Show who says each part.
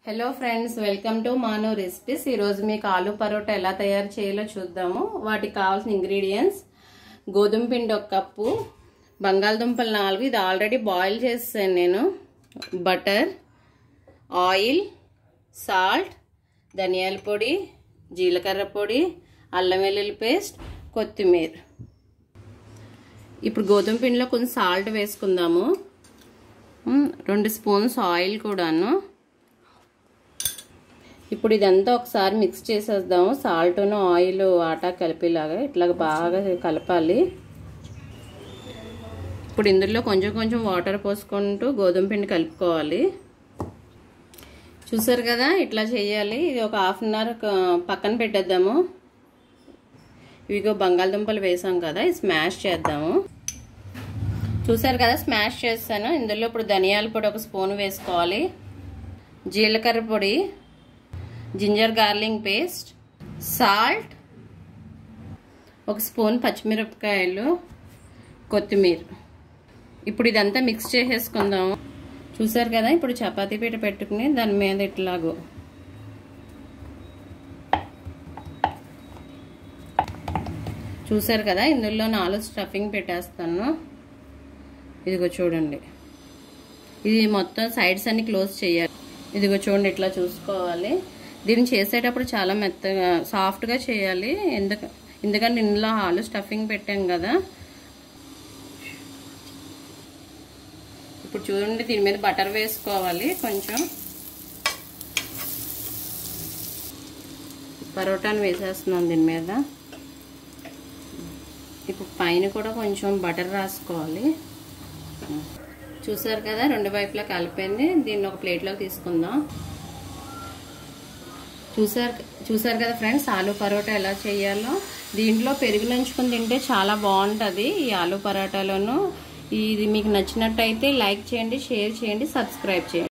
Speaker 1: hello friends welcome to Manu recipes ఈరోజు మీకు ఆలు పరోటా ఎలా తయారు చేయాలో చూద్దాము వాటికి కావాల్సిన ఇంగ్రీడియంట్స్ గోధుమ పిండి ఒక కప్పు బంగాళదుంపలు నాలుగు ఇది ఆల్రెడీ బాయిల్ చేసాను నేను బటర్ ఆయిల్ సాల్ట్ ధనియాల పొడి జీలకర్ర పొడి అల్లం వెల్లుల్లి పేస్ట్ కొత్తిమీర ఇప్పుడు గోధుమ పిండిలో కొంచెం సాల్ట్ వేసుకుందాము మ్, రెండు స్పూన్స్ ఆయిల్ కూడాను ఇప్పుడు ఇదంతా ఒకసారి మిక్స్ చేసేద్దాము సాల్ట్ను ఆయిల్ ఆటా కలిపేలాగా ఇట్లాగ బాగా కలపాలి ఇప్పుడు ఇందులో కొంచెం కొంచెం వాటర్ పోసుకుంటూ గోధుమ పిండి కలుపుకోవాలి చూసారు కదా ఇట్లా చేయాలి ఇది ఒక హాఫ్ అన్ అవర్ పక్కన పెట్టేద్దాము ఇవిగో బంగాళదుంపలు వేసాం కదా ఇది స్మాష్ చేద్దాము చూసారు కదా స్మాష్ చేస్తాను ఇందులో ఇప్పుడు ధనియాల పొడి ఒక స్పూన్ వేసుకోవాలి జీలకర్ర పొడి జింజర్ గార్లింగ్ పేస్ట్ సాల్ట్ ఒక స్పూన్ పచ్చిమిరపకాయలు కొత్తిమీర ఇప్పుడు ఇదంతా మిక్స్ చేసేసుకుందాం చూసారు కదా ఇప్పుడు చపాతీ పీట పెట్టుకుని దాని మీద ఇట్లాగో చూసారు కదా ఇందులో నాలుగు స్టఫింగ్ పెట్టేస్తాను ఇదిగో చూడండి ఇది మొత్తం సైడ్స్ అన్ని క్లోజ్ చేయాలి ఇదిగో చూడండి ఇట్లా చూసుకోవాలి దీన్ని చేసేటప్పుడు చాలా మెత్తగా సాఫ్ట్గా చేయాలి ఎందుకు ఎందుకంటే ఇందులో ఆలు స్టఫింగ్ పెట్టాం కదా ఇప్పుడు చూడండి దీని మీద బటర్ వేసుకోవాలి కొంచెం పరోటాను వేసేస్తున్నాను దీని మీద ఇప్పుడు పైన కూడా కొంచెం బటర్ రాసుకోవాలి చూసారు కదా రెండు వైపులా కలిపింది దీన్ని ఒక ప్లేట్లోకి తీసుకుందాం చూసారు చూసారు కదా ఫ్రెండ్స్ ఆలు పరోటా ఎలా చేయాలో దీంట్లో పెరుగు నంచుకొని తింటే చాలా బాగుంటుంది ఈ ఆలు పరోటాలోను ఇది మీకు నచ్చినట్టయితే లైక్ చేయండి షేర్ చేయండి సబ్స్క్రైబ్ చేయండి